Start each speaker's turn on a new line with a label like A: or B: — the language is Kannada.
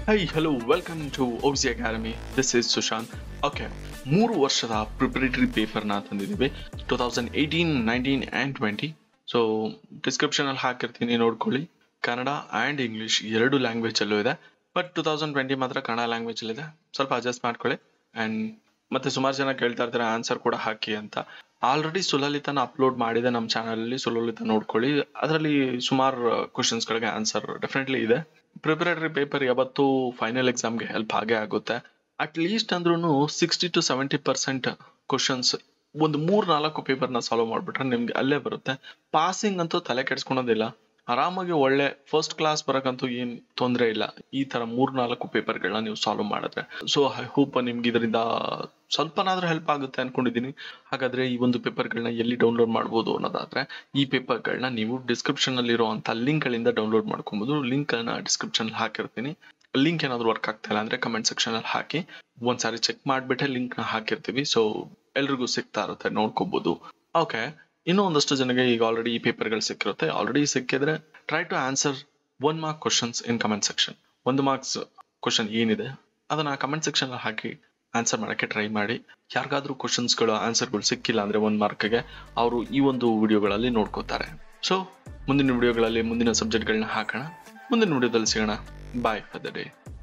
A: high hello welcome to OC academy this is Sushant okay ಮೂರು ವರ್ಷದ ಪ್ರಿಪರೇಟರಿ ಪೇಪರ್ನ ತಂದಿದ್ದೀವಿ two thousand eighteen nineteen and twenty so ಡಿಸ್ಕ್ರಿಪ್ಷನಲ್ಲಿ ಹಾಕಿರ್ತೀನಿ ನೋಡ್ಕೊಳ್ಳಿ ಕನ್ನಡ ಆ್ಯಂಡ್ ಇಂಗ್ಲೀಷ್ ಎರಡು ಲ್ಯಾಂಗ್ವೇಜಲ್ಲೂ ಇದೆ ಬಟ್ ಟೂ ತೌಸಂಡ್ ಟ್ವೆಂಟಿ ಮಾತ್ರ ಕನ್ನಡ ಲ್ಯಾಂಗ್ವೇಜಲ್ಲಿದೆ ಸ್ವಲ್ಪ ಅಡ್ಜಸ್ಟ್ ಮಾಡ್ಕೊಳ್ಳಿ ಆ್ಯಂಡ್ ಮತ್ತೆ ಸುಮಾರು ಜನ ಕೇಳ್ತಾ ಇರ್ತಾರೆ ಆನ್ಸರ್ ಕೂಡ ಹಾಕಿ ಅಂತ ಆಲ್ರೆಡಿ ಸುಲಲಿತನ ಅಪ್ಲೋಡ್ ಮಾಡಿದೆ ನಮ್ಮ ಚಾನಲಲ್ಲಿ ಸುಲಲಿತ ನೋಡ್ಕೊಳ್ಳಿ ಅದರಲ್ಲಿ ಸುಮಾರು ಕ್ವಶನ್ಸ್ಗಳಿಗೆ ಆನ್ಸರ್ ಡೆಫಿನೆಟ್ಲಿ ಇದೆ ಪ್ರಿಪರೇಟರಿ ಪೇಪರ್ ಯಾವತ್ತೂ ಫೈನಲ್ ಎಕ್ಸಾಮ್ಗೆ ಹೆಲ್ಪ್ ಆಗೇ ಆಗುತ್ತೆ ಅಟ್ ಲೀಸ್ಟ್ ಅಂದ್ರೂ sixty to seventy percent questions ಒಂದು ಮೂರ್ ನಾಲ್ಕು ಪೇಪರ್ನ ಸಾಲ್ವ್ ಮಾಡ್ಬಿಟ್ರೆ ನಿಮ್ಗೆ ಅಲ್ಲೇ ಬರುತ್ತೆ ಪಾಸಿಂಗ್ ಅಂತೂ ತಲೆ ಕೆಡ್ಸ್ಕೊಳೋದಿಲ್ಲ ಆರಾಮಾಗಿ ಒಳ್ಳೆ ಫಸ್ಟ್ ಕ್ಲಾಸ್ ಬರಕಂತೂ ಏನ್ ತೊಂದರೆ ಇಲ್ಲ ಈ ತರ ಮೂರ್ ನಾಲ್ಕು ಪೇಪರ್ಗಳನ್ನ ನೀವು ಸಾಲ್ವ್ ಮಾಡಿದ್ರೆ ಸೊ ಐ ಹೋಪ್ ನಿಮ್ಗೆ ಇದರಿಂದ ಸ್ವಲ್ಪನಾದ್ರೂ ಹೆಲ್ಪ್ ಆಗುತ್ತೆ ಅನ್ಕೊಂಡಿದ್ದೀನಿ ಹಾಗಾದ್ರೆ ಈ ಒಂದು ಪೇಪರ್ಗಳನ್ನ ಎಲ್ಲಿ ಡೌನ್ಲೋಡ್ ಮಾಡ್ಬೋದು ಅನ್ನೋದಾದ್ರೆ ಈ ಪೇಪರ್ಗಳನ್ನ ನೀವು ಡಿಸ್ಕ್ರಿಪ್ಷನ್ ಅಲ್ಲಿ ಇರುವಂತ ಲಿಂಕ್ ಗಳಿಂದ ಡೌನ್ಲೋಡ್ ಮಾಡ್ಕೊಬಹುದು ಲಿಂಕ್ ಅನ್ನ ಡಿಸ್ಕ್ರಿಪ್ಷನ್ ಹಾಕಿರ್ತೀನಿ ಲಿಂಕ್ ಏನಾದ್ರು ವರ್ಕ್ ಆಗ್ತಾ ಇಲ್ಲ ಅಂದ್ರೆ ಕಮೆಂಟ್ ಸೆಕ್ಷನ್ ಅಲ್ಲಿ ಹಾಕಿ ಒಂದ್ಸಾರಿ ಚೆಕ್ ಮಾಡ್ಬಿಟ್ಟೆ ಲಿಂಕ್ ನ ಹಾಕಿರ್ತೀವಿ ಸೊ ಎಲ್ರಿಗೂ ಸಿಗ್ತಾ ಇರುತ್ತೆ ನೋಡ್ಕೋಬಹುದು ಓಕೆ ಇನ್ನೂ ಒಂದಷ್ಟು ಜನಗೆ ಈಗ ಆಲ್ರೆಡಿ ಈ ಪೇಪರ್ಗಳು ಸಿಕ್ಕಿರುತ್ತೆ ಆಲ್ರೆಡಿ ಸಿಕ್ಕಿದ್ರೆ try to answer one mark questions in comment section ಒಂದು ಮಾರ್ಕ್ಸ್ ಕ್ವಶನ್ ಏನಿದೆ ಅದನ್ನ ಕಮೆಂಟ್ ಸೆಕ್ಷನ್ ಹಾಕಿ ಆನ್ಸರ್ ಮಾಡಕ್ಕೆ ಟ್ರೈ ಮಾಡಿ ಯಾರಿಗಾದ್ರೂ ಕ್ವಶನ್ಸ್ಗಳು ಆನ್ಸರ್ಗಳು ಸಿಕ್ಕಿಲ್ಲ ಅಂದ್ರೆ ಒಂದು ಮಾರ್ಕ್ಗೆ ಅವರು ಈ ಒಂದು ವಿಡಿಯೋಗಳಲ್ಲಿ ನೋಡ್ಕೋತಾರೆ ಸೊ ಮುಂದಿನ ವಿಡಿಯೋಗಳಲ್ಲಿ ಮುಂದಿನ ಸಬ್ಜೆಕ್ಟ್ಗಳನ್ನ ಹಾಕೋಣ ಮುಂದಿನ ವಿಡಿಯೋದಲ್ಲಿ ಸಿಗೋಣ ಬಾಯ್ ಫರ್ ದ ಡೇ